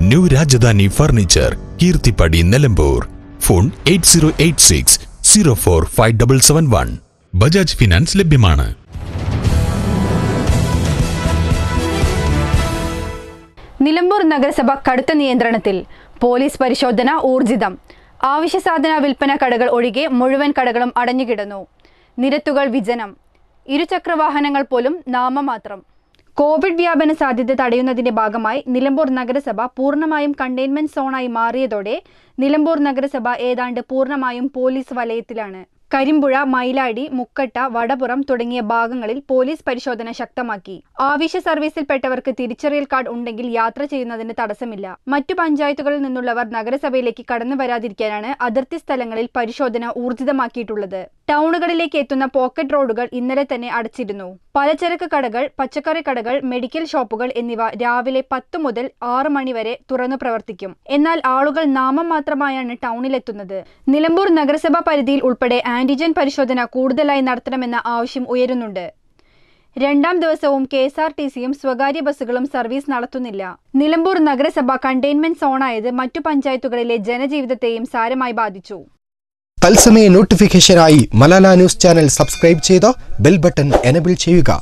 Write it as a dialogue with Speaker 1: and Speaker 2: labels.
Speaker 1: new Rajadhani furniture Keerthippadi Nilambur phone eight zero eight six zero four five double seven one Bajaj finance ലഭ്യമാണ്
Speaker 2: നിലമ്പൂർ നഗരസഭ കടുത്ത നിയന്ത്രണത്തിൽ police പരിശോധന ഊർജിതം ആവശ്യ സാധന വിൽപ്പന കടകൾ ഒഴികെ മുഴുവൻ കടകളും അടഞ്ഞുകിടന്നു നിരത്തുകൾ വിജനം ഇരുചക്രവാഹനങ്ങൾ പോലും നാമമാത്രം കോവിഡ് വ്യാപന സാധ്യത തടയുന്നതിന്റെ ഭാഗമായി നിലമ്പൂർ നഗരസഭ പൂർണ്ണമായും കണ്ടെയ്ൻമെന്റ് സോണായി മാറിയതോടെ നിലമ്പൂർ നഗരസഭ ഏതാണ്ട് പൂർണ്ണമായും പോലീസ് വലയത്തിലാണ് കരിമ്പുഴ മയിലാടി മുക്കട്ട വടപുറം തുടങ്ങിയ ഭാഗങ്ങളിൽ പോലീസ് പരിശോധന ശക്തമാക്കി ആവശ്യ സർവീസിൽപ്പെട്ടവർക്ക് തിരിച്ചറിയൽ കാർഡ് ഉണ്ടെങ്കിൽ യാത്ര ചെയ്യുന്നതിന് തടസ്സമില്ല മറ്റു പഞ്ചായത്തുകളിൽ നിന്നുള്ളവർ നഗരസഭയിലേക്ക് കടന്നു വരാതിരിക്കാനാണ് അതിർത്തി സ്ഥലങ്ങളിൽ പരിശോധന ഊർജിതമാക്കിയിട്ടുള്ളത് ടൗണുകളിലേക്ക് എത്തുന്ന പോക്കറ്റ് റോഡുകൾ ഇന്നലെ തന്നെ അടച്ചിരുന്നു പലചരക്ക് കടകൾ പച്ചക്കറി കടകൾ മെഡിക്കൽ ഷോപ്പുകൾ എന്നിവ രാവിലെ പത്തു മുതൽ ആറ് മണി വരെ തുറന്നു പ്രവർത്തിക്കും എന്നാൽ ആളുകൾ നാമം മാത്രമായാണ് ടൗണിലെത്തുന്നത് നിലമ്പൂർ നഗരസഭാ പരിധിയിൽ ഉൾപ്പെടെ ആന്റിജൻ പരിശോധന കൂടുതലായി നടത്തണമെന്ന ആവശ്യം ഉയരുന്നുണ്ട് രണ്ടാം ദിവസവും കെ എസ് ആർ ടി സിയും സ്വകാര്യ ബസ്സുകളും സർവീസ് നടത്തുന്നില്ല നിലമ്പൂർ നഗരസഭ കണ്ടെയ്ൻമെന്റ് സോണായത് മറ്റു പഞ്ചായത്തുകളിലെ ജനജീവിതത്തെയും സാരമായി ബാധിച്ചു
Speaker 3: തത്സമയ നോട്ടിഫിക്കേഷനായി മലാല ന്യൂസ് ചാനൽ സബ്സ്ക്രൈബ് ചെയ്ത് ബെൽ ബട്ടൺ എനബിൾ ചെയ്യുക